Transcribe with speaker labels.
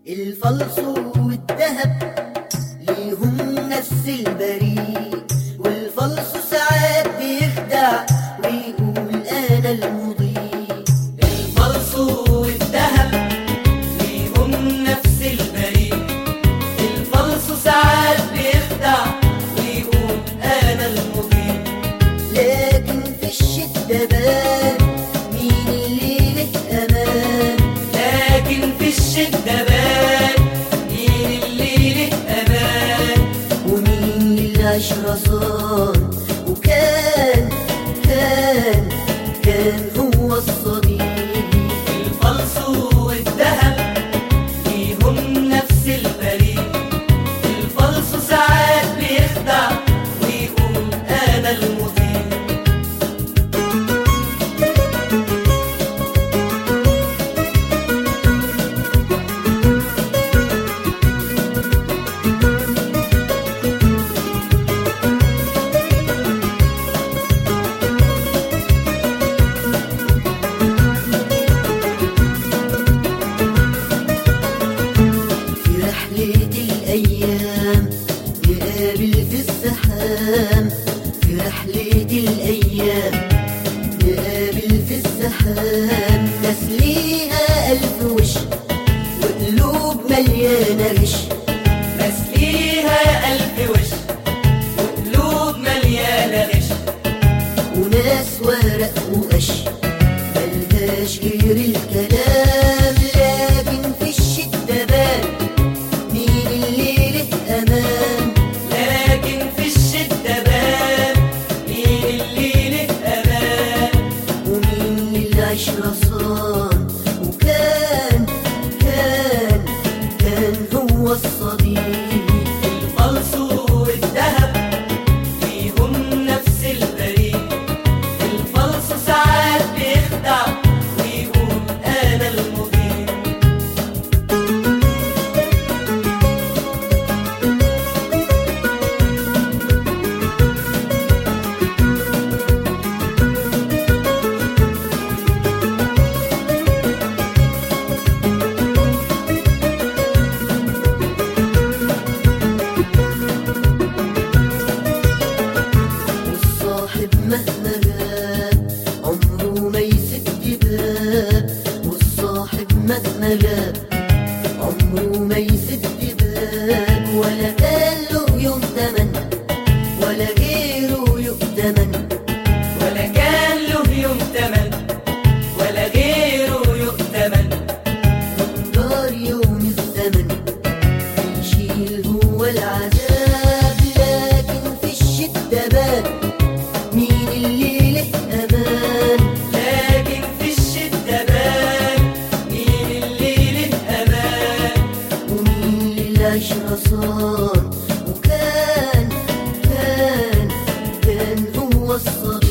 Speaker 1: الفلس والذهب ليهم نفس البريد والفلس ساعات بيخدع ويقول انا المضيء
Speaker 2: الفلس والذهب ليهم نفس البريد الفلس ساعات بيخدع ويقول انا المضيء
Speaker 1: لكن في الشدة بان مين اللي له امان
Speaker 2: لكن في الشدة بان مين اللي له امان
Speaker 1: ومين للعشرة صان وكان كان كان هو الصديق
Speaker 2: الفلس والذهب ليهم نفس البريد الفلس ساعات بيخدع ويقول انا المضيء
Speaker 1: في رحلة الأيام نقابل في الزحام في رحلة الأيام نقابل في الزحام ناس ليها ألف وش وقلوب مليانة غش
Speaker 2: ناس ليها ألف وش وقلوب مليانة غش
Speaker 1: وناس ورق وقش ملهاش غير الكلام لكن في الشدة بان مين اللي له أمان
Speaker 2: لكن في الشدة بان مين اللي له أمان
Speaker 1: ومين للعشرة صان وكان كان كان هو الصديق
Speaker 2: الفلس والذهب ليهم نفس البريد الفلس ساعات بيخدع ويقول أنا المضيء
Speaker 1: والصاحب مهما غاب عمره ما يسد باب والصاحب مهما غاب عمره ما يسد باب ولا كان له يوم تمن ولا غيره يؤتمن
Speaker 2: ولا كان له يوم تمن ولا غيره يؤتمن
Speaker 1: دار يوم الزمن يشيل هو العذاب لكن في الشدة بان مين اللي له أمان
Speaker 2: لكن في الشدة بان مين اللي له أمان
Speaker 1: ومين للعشرة صان وكان كان كان هو الصديق